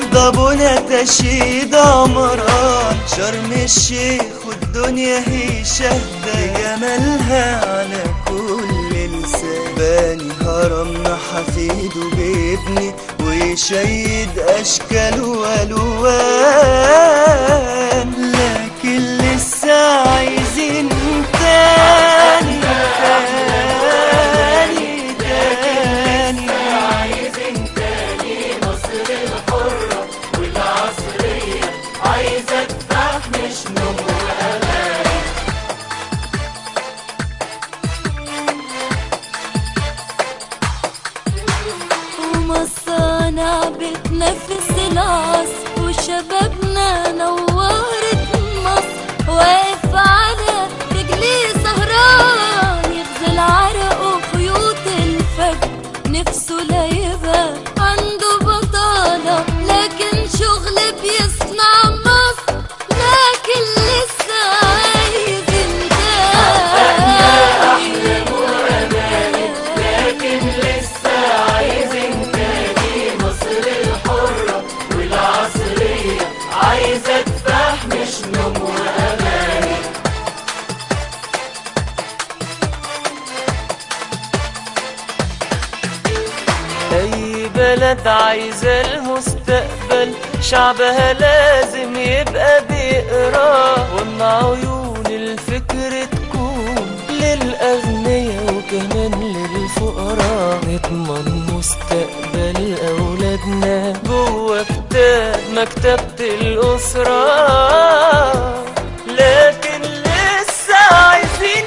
هضبنا تشيد عمران شرم الشيخ والدنيا هي شهدة بجمالها على كل لسان باني هرمنا حفيده بيبني ويشيد أشكال وألوان لكن لسه عايزين تاني تاني تاني ومصانع بتنفس العصر وشبابنا نورت مصر واقف على رجليه سهران يغزل عرقه خيوط الفجر نفسه لا يبقى عنده بطالة لكن شغل بيصنع مصر لكن لسه عايز أي بلد عايزة المستقبل شعبها لازم يبقى بيقرا وإن عيون الفكر تكون للأغنياء وكمان للفقراء نضمن مستقبل أولادنا جوه كتاب مكتبة الأسرة لكن لسه عايزين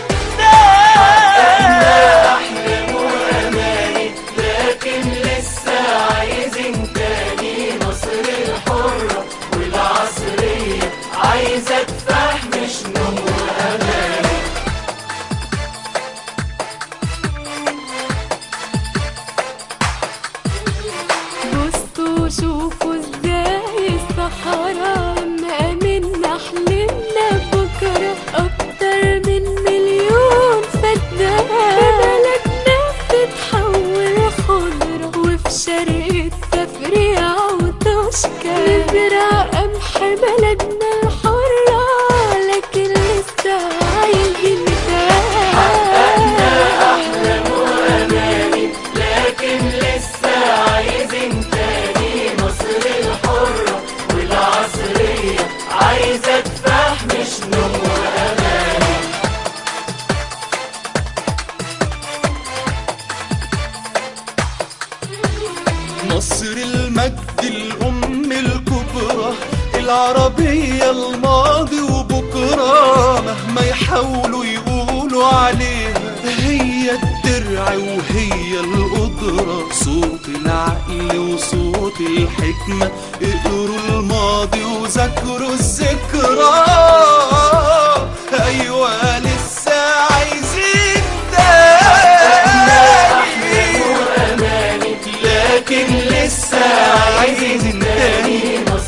بصوا شوفوا ازاي الصحراء مأمنا حلمنا بكرة أكتر من مليون فدان ببلدنا بتتحول خضرة وفي شرق التفريع وتشكى نزرع قمح بلدنا الحرة لكن لسه عايزين مصر المجد الأم الكبرى العربية الماضي وبكرة مهما يحاولوا يقولوا عليها هي الدرع وهي القدرة صوت العقل وصوت الحكمة اقروا الماضي وذاكروا الذكرى أيوة لسه عايزين تاني لكن لسه عايزين تاني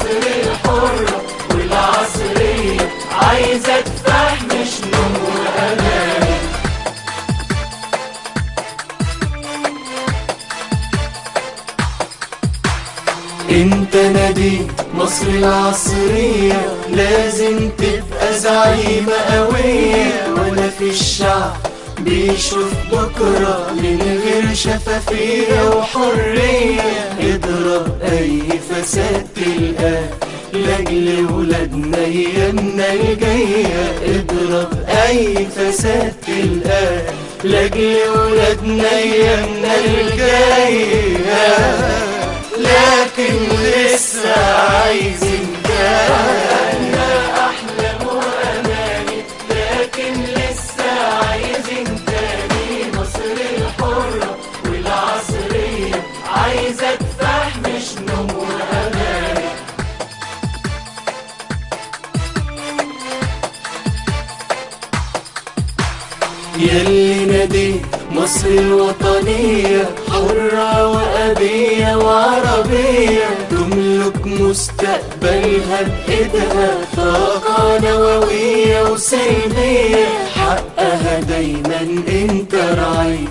انت نادي مصر العصرية لازم تبقى زعيمة قوية ولا في الشعب بيشوف بكرة من غير شفافية وحرية اضرب اي فساد تلقاه لاجل ولادنا ايامنا الجاية اضرب اي فساد تلقاه لاجل ولادنا ايامنا الجاية لكن لسه عايزين تاني أحلام وأماني لكن لسه عايزين تاني مصر الحرة والعصرية عايزة تفهم شنو وأماني يلي نادي مصر الوطنية حرة وأبية وعربية تملك مستقبلها بإيدها طاقة نووية وسلمية حقها دايما انت راعي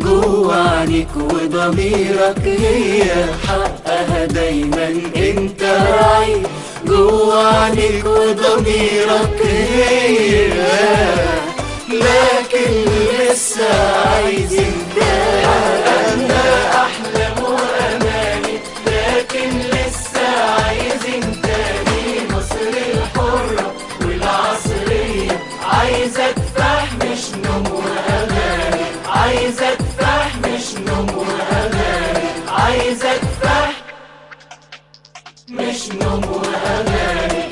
جوه عينيك وضميرك هي حقها دايما انت العين جوه عينيك وضميرك هي لكن لسه عايزين تاني أحلام وأماني لكن لسه عايزين تاني مصر الحرة والعصرية عايزة تفح مش نوم وأغاني عايزة تفح مش نوم وأغاني عايزة تفح مش نوم وأغاني